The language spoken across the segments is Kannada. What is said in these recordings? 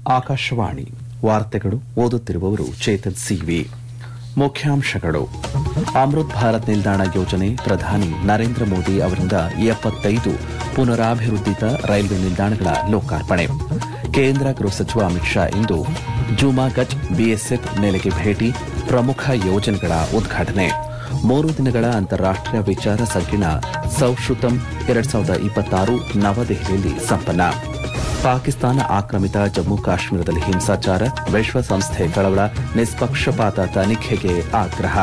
ಆಕಾಶವಾಣಿ ವಾರ್ತೆಗಳು ಓದುತ್ತಿರುವವರು ಚೇತನ್ ಸಿವಿ ಮುಖ್ಯಾಂಶಗಳು ಅಮೃತ್ ಭಾರತ್ ನಿಲ್ದಾಣ ಯೋಜನೆ ಪ್ರಧಾನಿ ನರೇಂದ್ರ ಮೋದಿ ಅವರಿಂದ ಎಪ್ಪತ್ತೈದು ಪುನರಾಭಿವೃದ್ಧಿತ ರೈಲ್ವೆ ನಿಲ್ದಾಣಗಳ ಲೋಕಾರ್ಪಣೆ ಕೇಂದ್ರ ಗೃಹ ಸಚಿವ ಅಮಿತ್ ಶಾ ಇಂದು ಜುಮಾಗಚ್ ಬಿಎಸ್ಎಫ್ ನೆಲೆಗೆ ಭೇಟಿ ಪ್ರಮುಖ ಯೋಜನೆಗಳ ಉದ್ಘಾಟನೆ ಮೂರು ದಿನಗಳ ಅಂತಾರಾಷ್ಟೀಯ ವಿಚಾರ ಸಂಕಿರಣ ಸೌಶ್ರುತಂ ಎರಡ್ ಸಾವಿರದ ಇಪ್ಪತ್ತಾರು ನವದೆಹಲಿಯಲ್ಲಿ ಸಂಪನ್ನ ಪಾಕಿಸ್ತಾನ ಆಕ್ರಮಿತ ಜಮ್ಮು ಕಾಶ್ಮೀರದಲ್ಲಿ ಹಿಂಸಾಚಾರ ವಿಶ್ವಸಂಸ್ಥೆ ಕಳವಳ ನಿಷ್ಪಕ್ಷಪಾತ ತನಿಖೆಗೆ ಆಗ್ರಹ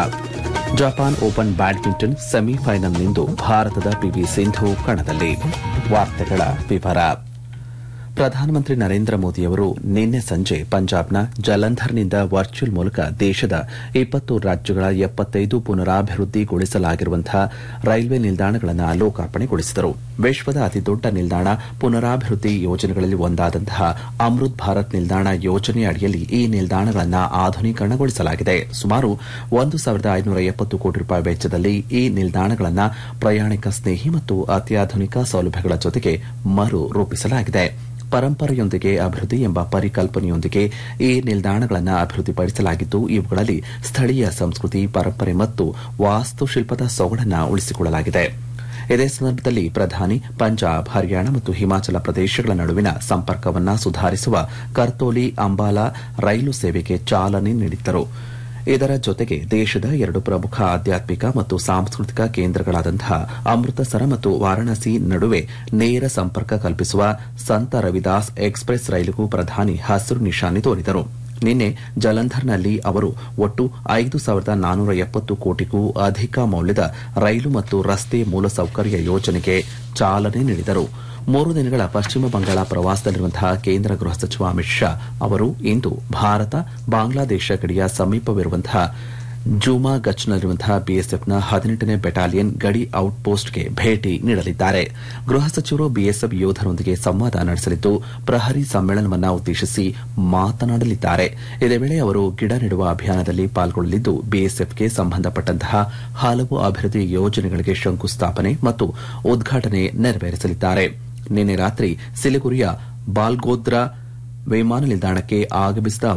ಜಪಾನ್ ಓಪನ್ ಬ್ಯಾಡ್ಮಿಂಟನ್ ಸೆಮಿಫೈನಲ್ನಿಂದು ಭಾರತದ ಪಿವಿ ಸಿಂಧು ಕಣದಲ್ಲಿ ವಾರ್ತೆಗಳ ವಿವರ ಪ್ರಧಾನಮಂತ್ರಿ ನರೇಂದ್ರ ಮೋದಿಯವರು ನಿನ್ನೆ ಸಂಜೆ ಪಂಜಾಬ್ನ ಜಲಂಧರ್ನಿಂದ ವರ್ಚುವಲ್ ಮೂಲಕ ದೇಶದ ಇಪ್ಪತ್ತು ರಾಜ್ಯಗಳ ಎಪ್ಪತ್ತೈದು ಪುನರಾಭಿವೃದ್ಧಿಗೊಳಿಸಲಾಗಿರುವಂತಹ ರೈಲ್ವೆ ನಿಲ್ದಾಣಗಳನ್ನು ಲೋಕಾರ್ಪಣೆಗೊಳಿಸಿದರು ವಿಶ್ವದ ಅತಿದೊಡ್ಡ ನಿಲ್ದಾಣ ಪುನರಾಭಿವೃದ್ಧಿ ಯೋಜನೆಗಳಲ್ಲಿ ಒಂದಾದಂತಹ ಅಮೃತ್ ಭಾರತ್ ನಿಲ್ದಾಣ ಯೋಜನೆ ಅಡಿಯಲ್ಲಿ ಈ ನಿಲ್ದಾಣಗಳನ್ನು ಆಧುನೀಕರಣಗೊಳಿಸಲಾಗಿದೆ ಸುಮಾರು ಒಂದು ಸಾವಿರದ ಐನೂರ ಎಪ್ಪತ್ತು ಕೋಟಿ ರೂಪಾಯಿ ವೆಚ್ಚದಲ್ಲಿ ಈ ನಿಲ್ದಾಣಗಳನ್ನು ಪ್ರಯಾಣಿಕ ಸ್ನೇಹಿ ಮತ್ತು ಅತ್ಯಾಧುನಿಕ ಸೌಲಭ್ಯಗಳ ಜೊತೆಗೆ ಮರು ರೂಪಿಸಲಾಗಿದೆ ಪರಂಪರೆಯೊಂದಿಗೆ ಅಭಿವೃದ್ಧಿ ಎಂಬ ಪರಿಕಲ್ಪನೆಯೊಂದಿಗೆ ಈ ನಿಲ್ದಾಣಗಳನ್ನು ಅಭಿವೃದ್ಧಿಪಡಿಸಲಾಗಿದ್ದು ಇವುಗಳಲ್ಲಿ ಸ್ಥಳೀಯ ಸಂಸ್ಕೃತಿ ಪರಂಪರೆ ಮತ್ತು ವಾಸ್ತುಶಿಲ್ಪದ ಸೊಗಡನ್ನು ಉಳಿಸಿಕೊಳ್ಳಲಾಗಿದೆ ಇದೇ ಸಂದರ್ಭದಲ್ಲಿ ಪ್ರಧಾನಿ ಪಂಜಾಬ್ ಹರಿಯಾಣ ಮತ್ತು ಹಿಮಾಚಲ ಪ್ರದೇಶಗಳ ನಡುವಿನ ಸಂಪರ್ಕವನ್ನು ಸುಧಾರಿಸುವ ಕರ್ತೋಲಿ ಅಂಬಾಲಾ ರೈಲು ಸೇವೆಗೆ ಚಾಲನೆ ನೀಡಿದ್ದರು ಇದರ ಜೊತೆಗೆ ದೇಶದ ಎರಡು ಪ್ರಮುಖ ಆಧ್ಯಾತ್ಮಿಕ ಮತ್ತು ಸಾಂಸ್ಕೃತಿಕ ಕೇಂದ್ರಗಳಾದಂತಹ ಅಮೃತಸರ ಮತ್ತು ವಾರಾಣಸಿ ನಡುವೆ ನೇರ ಸಂಪರ್ಕ ಕಲ್ಪಿಸುವ ಸಂತ ರವಿದಾಸ್ ಎಕ್ಸ್ಪ್ರೆಸ್ ರೈಲಿಗೂ ಪ್ರಧಾನಿ ಹಸಿರು ನಿಶಾನೆ ತೋರಿದರು ನಿನ್ನೆ ಜಲಂಧರ್ನಲ್ಲಿ ಅವರು ಒಟ್ಟು ಐದು ಸಾವಿರದ ನಾನ್ನೂರ ಎಪ್ಪತ್ತು ಕೋಟಿಗೂ ಅಧಿಕ ಮೌಲ್ಯದ ರೈಲು ಮತ್ತು ರಸ್ತೆ ಮೂಲಸೌಕರ್ಯ ಯೋಜನೆಗೆ ಚಾಲನೆ ನೀಡಿದರು ಮೂರು ದಿನಗಳ ಪಶ್ಚಿಮ ಬಂಗಾಳ ಪ್ರವಾಸದಲ್ಲಿರುವಂತಹ ಕೇಂದ್ರ ಗೃಹ ಸಚಿವ ಅಮಿತ್ ಶಾ ಅವರು ಇಂದು ಭಾರತ ಬಾಂಗ್ಲಾದೇಶ ಗಡಿಯ ಸಮೀಪವಿರುವಂತಹ ಜೂಮಾಗಚ್ನಲ್ಲಿರುವಂತಹ ಬಿಎಸ್ಎಫ್ನ ಹದಿನೆಂಟನೇ ಬೆಟಾಲಿಯನ್ ಗಡಿ ಔಟ್ಪೋಸ್ಟ್ಗೆ ಭೇಟಿ ನೀಡಲಿದ್ದಾರೆ ಗೃಹ ಸಚಿವರು ಬಿಎಸ್ಎಫ್ ಯೋಧರೊಂದಿಗೆ ಸಂವಾದ ನಡೆಸಲಿದ್ದು ಪ್ರಹರಿ ಸಮ್ಮೇಳನವನ್ನು ಉದ್ದೇಶಿಸಿ ಮಾತನಾಡಲಿದ್ದಾರೆ ಇದೇ ವೇಳೆ ಅವರು ಗಿಡ ನೆಡುವ ಅಭಿಯಾನದಲ್ಲಿ ಪಾಲ್ಗೊಳ್ಳಲಿದ್ದು ಬಿಎಸ್ಎಫ್ಗೆ ಸಂಬಂಧಪಟ್ಟಂತಹ ಹಲವು ಅಭಿವೃದ್ಧಿ ಯೋಜನೆಗಳಿಗೆ ಶಂಕುಸ್ಥಾಪನೆ ಮತ್ತು ಉದ್ಘಾಟನೆ ನೆರವೇರಿಸಲಿದ್ದಾರೆ ನಿನ್ನೆ ರಾತ್ರಿ ಸಿಲಿಗುರಿಯ ಬಾಲ್ಗೋದ್ರಾ ವಿಮಾನ ನಿಲ್ದಾಣಕ್ಕೆ ಆಗಮಿಸಿದ